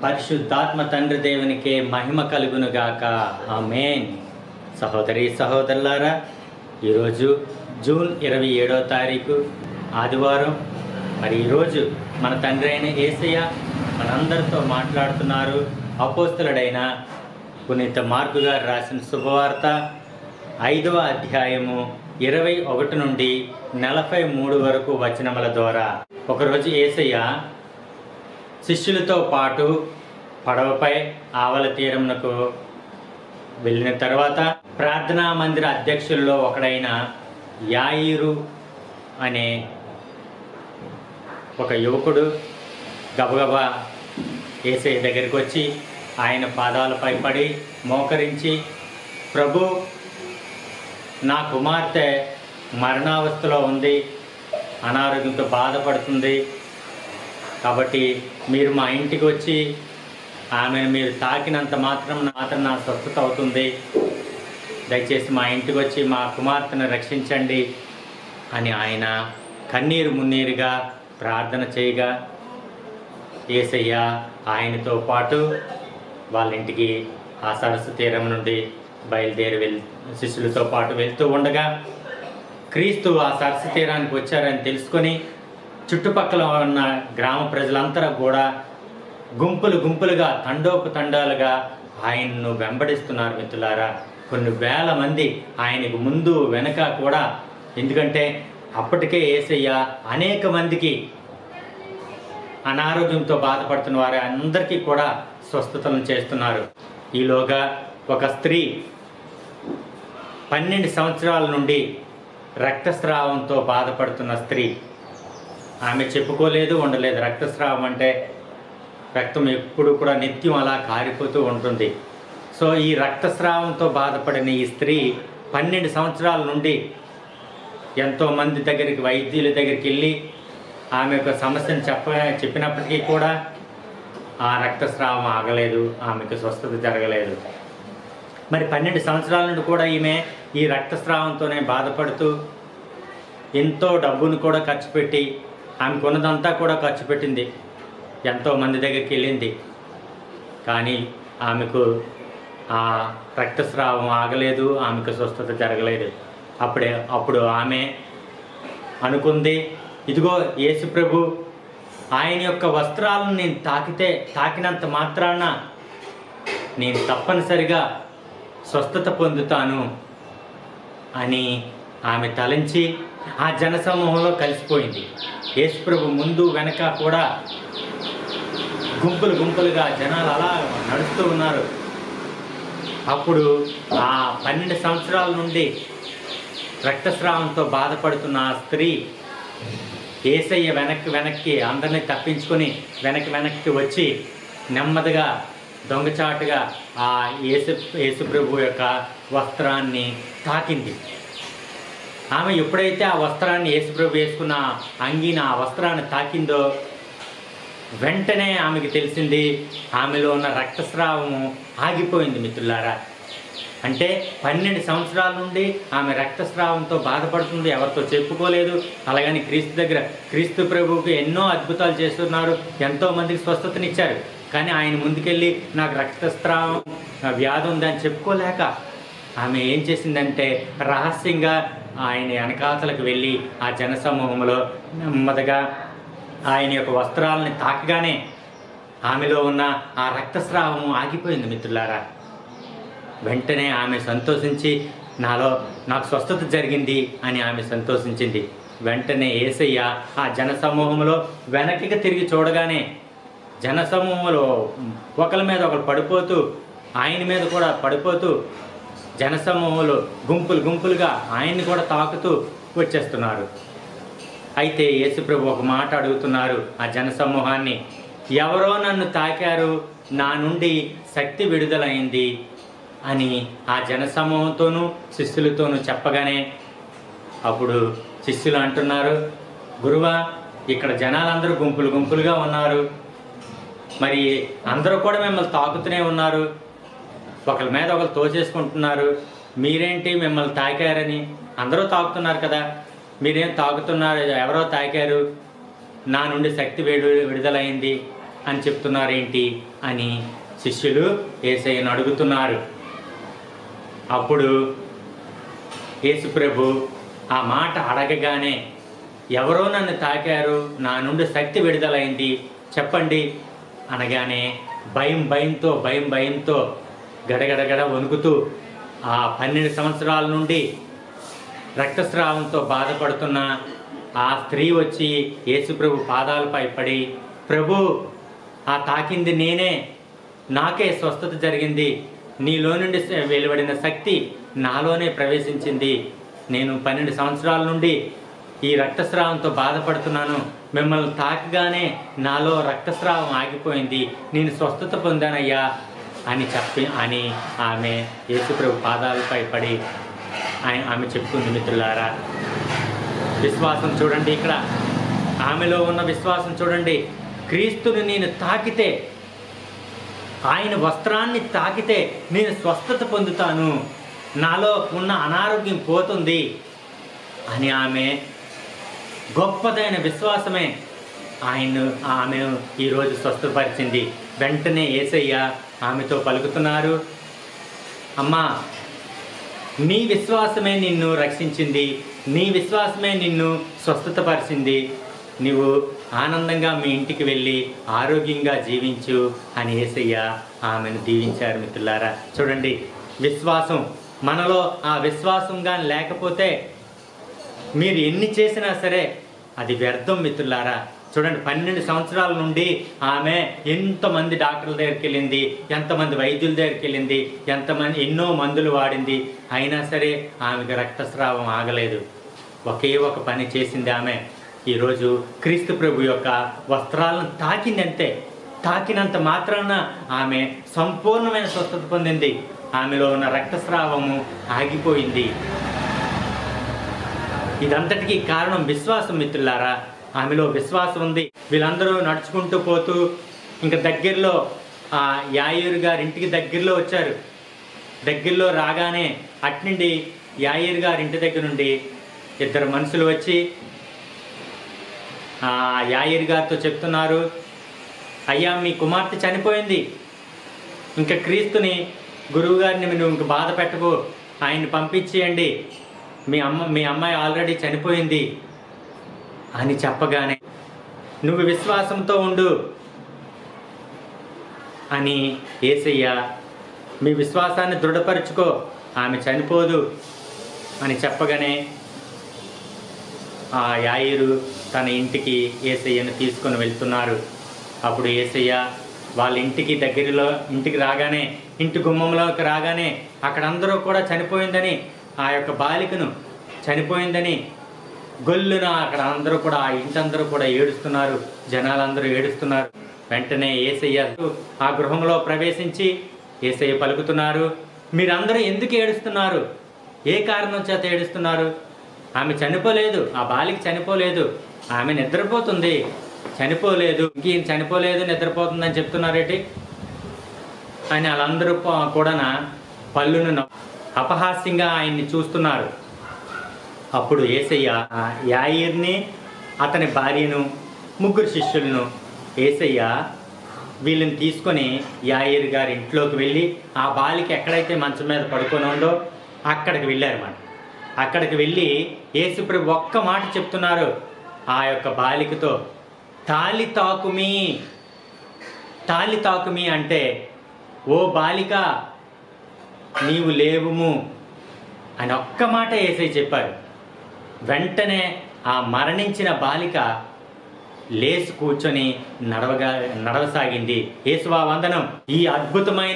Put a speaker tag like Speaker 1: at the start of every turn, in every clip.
Speaker 1: పరిశుద్ధాత్మ తండ్రి దేవునికి మహిమ కలుగునుగాక ఆమేన్ సహోదరి సహోదరులారా ఈరోజు జూన్ ఇరవై ఏడో తారీఖు ఆదివారం మరి ఈరోజు మన తండ్రి అయిన ఏసయ్య మనందరితో మాట్లాడుతున్నారు అపోస్తులుడైన పునీత మార్కు గారు రాసిన శుభవార్త ఐదవ అధ్యాయము ఇరవై ఒకటి నుండి నలభై మూడు వరకు వచనముల ద్వారా ఒకరోజు ఏసయ్య శిష్యులతో పాటు పడవపై ఆవల తీరమునకు వెళ్ళిన తర్వాత ప్రార్థనా మందిర అధ్యక్షుల్లో ఒకడైన యాయిరు అనే ఒక యువకుడు గబగబా ఏసై దగ్గరికి వచ్చి ఆయన పాదాలపై పడి మోకరించి ప్రభు నా కుమార్తె మరణావస్థలో ఉంది అనారోగ్యంతో బాధపడుతుంది కాబట్టి మీరు మా ఇంటికి వచ్చి ఆమెను మీరు తాకినంత మాత్రం మాత్రం నా స్వస్థత అవుతుంది దయచేసి మా ఇంటికి వచ్చి మా కుమార్తెను రక్షించండి అని ఆయన కన్నీరు మున్నీరుగా ప్రార్థన చేయగా ఏసయ్య ఆయనతో పాటు వాళ్ళ ఇంటికి ఆ సరస్సు తీరం నుండి బయలుదేరి వెళ్ శిష్యులతో పాటు వెళ్తూ ఉండగా క్రీస్తు ఆ సరస్సు తీరానికి వచ్చారని తెలుసుకొని చుట్టుపక్కల ఉన్న గ్రామ ప్రజలంతా కూడా గుంపులు గుంపులుగా తండోపు తండాలుగా ఆయన్ను వెంబడిస్తున్నారు మిత్రులారా కొన్ని వేల మంది ఆయనకు ముందు వెనక కూడా ఎందుకంటే అప్పటికే ఏసయ్య అనేక మందికి అనారోగ్యంతో బాధపడుతున్న వారి అందరికీ కూడా స్వస్థతలను చేస్తున్నారు ఈలోగా ఒక స్త్రీ పన్నెండు సంవత్సరాల నుండి రక్తస్రావంతో బాధపడుతున్న స్త్రీ ఆమె చెప్పుకోలేదు ఉండలేదు రక్తస్రావం అంటే రక్తం ఎప్పుడు కూడా నిత్యం అలా కారిపోతూ ఉంటుంది సో ఈ రక్తస్రావంతో బాధపడిన ఈ స్త్రీ పన్నెండు సంవత్సరాల నుండి ఎంతోమంది దగ్గరికి వైద్యుల దగ్గరికి వెళ్ళి ఆమె యొక్క సమస్యను చెప్ప చెప్పినప్పటికీ కూడా ఆ రక్తస్రావం ఆగలేదు ఆమెకు స్వస్థత జరగలేదు మరి పన్నెండు సంవత్సరాల నుండి కూడా ఈమె ఈ రక్తస్రావంతోనే బాధపడుతూ ఎంతో డబ్బును కూడా ఖర్చు పెట్టి ఆమెకు ఉన్నదంతా కూడా ఖర్చు పెట్టింది ఎంతో మంది దగ్గరికి వెళ్ళింది కానీ ఆమెకు ఆ రక్తస్రావం ఆగలేదు ఆమెకు స్వస్థత జరగలేదు అప్పుడే అప్పుడు ఆమె అనుకుంది ఇదిగో యేసు ప్రభు ఆయన యొక్క వస్త్రాలను నేను తాకితే తాకినంత మాత్రాన నేను తప్పనిసరిగా స్వస్థత పొందుతాను అని ఆమె తలంచి ఆ జనసమూహంలో కలిసిపోయింది యేసుప్రభు ముందు వెనక కూడా గుంపులు గుంపులుగా జనాలు అలా నడుస్తూ ఉన్నారు అప్పుడు ఆ పన్నెండు సంవత్సరాల నుండి రక్తస్రావంతో బాధపడుతున్న ఆ స్త్రీ ఏసయ్య వెనక్కి వెనక్కి అందరినీ తప్పించుకొని వెనక్కి వెనక్కి వచ్చి నెమ్మదిగా దొంగచాటుగా ఆ యేసు యేసుప్రభు యొక్క వస్త్రాన్ని తాకింది ఆమె ఎప్పుడైతే ఆ వస్త్రాన్ని యేసుప్రభు వేసుకున్న అంగిన ఆ వస్త్రాన్ని తాకిందో వెంటనే ఆమెకి తెలిసింది ఆమెలో ఉన్న రక్తస్రావము ఆగిపోయింది మిత్రులారా అంటే పన్నెండు సంవత్సరాల నుండి ఆమె రక్తస్రావంతో బాధపడుతుంది ఎవరితో చెప్పుకోలేదు అలాగని క్రీస్తు దగ్గర క్రీస్తు ప్రభువుకి ఎన్నో అద్భుతాలు చేస్తున్నారు ఎంతో మందికి స్వస్థతనిచ్చారు కానీ ఆయన ముందుకెళ్ళి నాకు రక్తస్రావం ఆ, వ్యాధి ఉందని చెప్పుకోలేక ఆమె ఏం చేసిందంటే రహస్యంగా ఆయన వెనకాతలకు వెళ్ళి ఆ జనసమూహంలో నెమ్మదిగా ఆయన యొక్క వస్త్రాలని తాకగానే ఆమెలో ఉన్న ఆ రక్తస్రావము ఆగిపోయింది మిత్రులారా వెంటనే ఆమె సంతోషించి నాలో నాకు స్వస్థత జరిగింది అని ఆమె సంతోషించింది వెంటనే ఏసయ్య ఆ జనసమూహంలో వెనక్కి తిరిగి చూడగానే జనసమూహంలో ఒకరి మీద ఒకరు పడిపోతూ ఆయన మీద కూడా పడిపోతూ జనసమూహంలో గుంపులు గుంపులుగా ఆయన్ని కూడా తాకుతూ వచ్చేస్తున్నారు అయితే యేసుప్రభు ఒక మాట అడుగుతున్నారు ఆ జనసమూహాన్ని ఎవరో నన్ను తాకారు నా నుండి శక్తి విడుదలైంది అని ఆ జనసమూహంతోనూ శిష్యులతోనూ చెప్పగానే అప్పుడు శిష్యులు అంటున్నారు గురువా ఇక్కడ జనాలందరూ గుంపులు గుంపులుగా ఉన్నారు మరి అందరూ కూడా మిమ్మల్ని తాకుతూనే ఉన్నారు ఒకరి మీద ఒకరు తోచేసుకుంటున్నారు మీరేంటి మిమ్మల్ని తాకారని అందరూ తాకుతున్నారు కదా మీరేం తాకుతున్నారు ఎవరో తాకారు నా నుండి శక్తి విడు విడుదలైంది అని చెప్తున్నారేంటి అని శిష్యులు ఏసయ్యను అడుగుతున్నారు అప్పుడు యేసుప్రభు ఆ మాట అడగగానే ఎవరో నన్ను తాకారు నా నుండి శక్తి విడుదలైంది చెప్పండి అనగానే భయం భయంతో భయం భయంతో గడగడగడ వణుకుతూ ఆ పన్నెండు సంవత్సరాల నుండి రక్తస్రావంతో బాధపడుతున్న ఆ స్త్రీ వచ్చి యేసుప్రభు పాదాలపై పడి ప్రభు ఆ తాకింది నేనే నాకే స్వస్థత జరిగింది నీలో నుండి స- వెలువడిన శక్తి నాలోనే ప్రవేశించింది నేను పన్నెండు సంవత్సరాల నుండి ఈ రక్తస్రావంతో బాధపడుతున్నాను మిమ్మల్ని తాకగానే నాలో రక్తస్రావం ఆగిపోయింది నేను స్వస్థత పొందానయ్యా అని చెప్పి అని ఆమె యేసుప్రభు పాదాలపై పడి ఆయన ఆమె చెప్పుకుంది మిత్రులారా విశ్వాసం చూడండి ఇక్కడ ఆమెలో ఉన్న విశ్వాసం చూడండి క్రీస్తుని నేను తాకితే ఆయన వస్త్రాన్ని తాకితే నేను స్వస్థత పొందుతాను నాలో ఉన్న అనారోగ్యం పోతుంది అని ఆమె గొప్పదైన విశ్వాసమే ఆయన ఆమెను ఈరోజు స్వస్థపరిచింది వెంటనే ఏసయ్య ఆమెతో పలుకుతున్నారు అమ్మా నీ విశ్వాసమే నిన్ను రక్షించింది నీ విశ్వాసమే నిన్ను స్వస్థతపరిచింది నీవు ఆనందంగా మీ ఇంటికి వెళ్ళి ఆరోగ్యంగా జీవించు అని ఏసయ్య ఆమెను దీవించారు మిత్రులారా చూడండి విశ్వాసం మనలో ఆ విశ్వాసంగా లేకపోతే మీరు ఎన్ని చేసినా సరే అది వ్యర్థం మిత్రులారా చూడండి పన్నెండు సంవత్సరాల నుండి ఆమె ఎంతమంది డాక్టర్ల దగ్గరికి వెళ్ళింది ఎంతమంది వైద్యుల దగ్గరికి వెళ్ళింది ఎంతమంది ఎన్నో మందులు వాడింది అయినా సరే ఆమెకు రక్తస్రావం ఆగలేదు ఒకే ఒక పని చేసింది ఆమె ఈరోజు క్రీస్తు ప్రభు యొక్క వస్త్రాలను తాకిందంతే తాకినంత మాత్రాన ఆమె సంపూర్ణమైన స్వస్థత పొందింది ఆమెలో ఉన్న రక్తస్రావము ఆగిపోయింది ఇదంతటికీ కారణం విశ్వాసం మిత్రులారా ఆమెలో విశ్వాసం ఉంది వీళ్ళందరూ నడుచుకుంటూ పోతూ ఇంకా దగ్గరలో ఆ యాయూరు గారి ఇంటికి దగ్గరలో వచ్చారు దగ్గరలో రాగానే అట్నుండి యాయూరు గారి ఇంటి దగ్గర నుండి ఇద్దరు మనుషులు వచ్చి ఆ యాయూరు గారితో చెప్తున్నారు అయ్యా మీ కుమార్తె చనిపోయింది ఇంకా క్రీస్తుని గురువు గారిని నువ్వు ఇంక బాధ పెట్టకు ఆయన్ని పంపించేయండి మీ అమ్మ మీ అమ్మాయి ఆల్రెడీ చనిపోయింది అని చెప్పగానే నువ్వు విశ్వాసంతో ఉండు అని ఏసయ్య మీ విశ్వాసాన్ని దృఢపరుచుకో ఆమె చనిపోదు అని చెప్పగానే ఆ యాయిరు తన ఇంటికి ఏసయ్యను తీసుకొని వెళ్తున్నారు అప్పుడు ఏసయ్య వాళ్ళ ఇంటికి దగ్గరలో ఇంటికి రాగానే ఇంటి గుమ్మంలోకి రాగానే అక్కడ అందరూ కూడా చనిపోయిందని ఆ యొక్క బాలికను చనిపోయిందని గొల్లున అక్కడ అందరూ కూడా ఆ ఇంటందరూ కూడా ఏడుస్తున్నారు జనాలందరూ ఏడుస్తున్నారు వెంటనే ఏసయ్య ఆ గృహంలో ప్రవేశించి ఏసయ్య పలుకుతున్నారు మీరందరూ ఎందుకు ఏడుస్తున్నారు ఏ కారణం చేత ఏడుస్తున్నారు ఆమె చనిపోలేదు ఆ బాలిక చనిపోలేదు ఆమె నిద్రపోతుంది చనిపోలేదు ఇంకేం చనిపోలేదు నిద్రపోతుందని చెప్తున్నారేటి అని వాళ్ళందరూ ప- కూడా పళ్ళును నవ్వు- అపహాస్యంగా ఆయన్ని చూస్తున్నారు అప్పుడు ఏసయ్య ఆ యాయిర్ని అతని భార్యను ముగ్గురు శిష్యులను ఏసయ్య వీళ్ళని తీసుకొని యాయిర్ గారి ఇంట్లోకి వెళ్ళి ఆ బాలిక ఎక్కడైతే మంచం మీద పడుకొని ఉందో అక్కడికి వెళ్ళారన్నమాట అక్కడికి వెళ్ళి యేసుప్రభు ఒక్క మాట చెప్తున్నారు ఆ యొక్క బాలికతో తాలి తాకుమి తాలి తాకుమి అంటే ఓ బాలిక నీవు లేవుము అని ఒక్క మాట ఏసై చెప్పారు వెంటనే ఆ మరణించిన బాలిక లేచి కూర్చొని నడవగా నడవసాగింది యేసువా వందనం ఈ అద్భుతమైన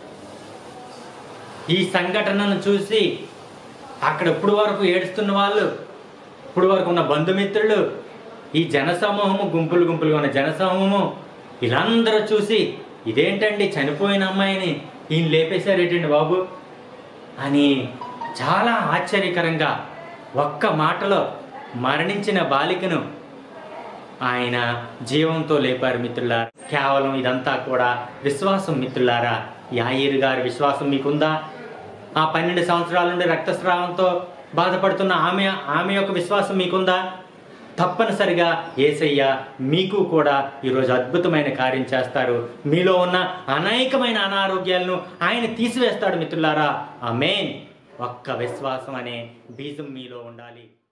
Speaker 1: ఈ సంఘటనను చూసి అక్కడ ఇప్పుడు వరకు ఏడుస్తున్న వాళ్ళు ఇప్పుడు వరకు ఉన్న బంధుమిత్రులు ఈ జనసమూహము గుంపులు గుంపులుగా ఉన్న జనసమూహము వీళ్ళందరూ చూసి ఇదేంటండి చనిపోయిన అమ్మాయిని ఈయన లేపేశారేటండి బాబు అని చాలా ఆశ్చర్యకరంగా ఒక్క మాటలో మరణించిన బాలికను ఆయన జీవంతో లేపారు మిత్రులారా కేవలం ఇదంతా కూడా విశ్వాసం మిత్రులారా యాయిరు గారి విశ్వాసం మీకుందా ఆ పన్నెండు సంవత్సరాల నుండి రక్తస్రావంతో బాధపడుతున్న ఆమె ఆమె యొక్క విశ్వాసం మీకుందా తప్పనిసరిగా ఏసయ్య మీకు కూడా ఈరోజు అద్భుతమైన కార్యం చేస్తారు మీలో ఉన్న అనేకమైన అనారోగ్యాలను ఆయన తీసివేస్తాడు మిత్రులారా ఆమెన్ ఒక్క విశ్వాసం అనే బీజం మీలో ఉండాలి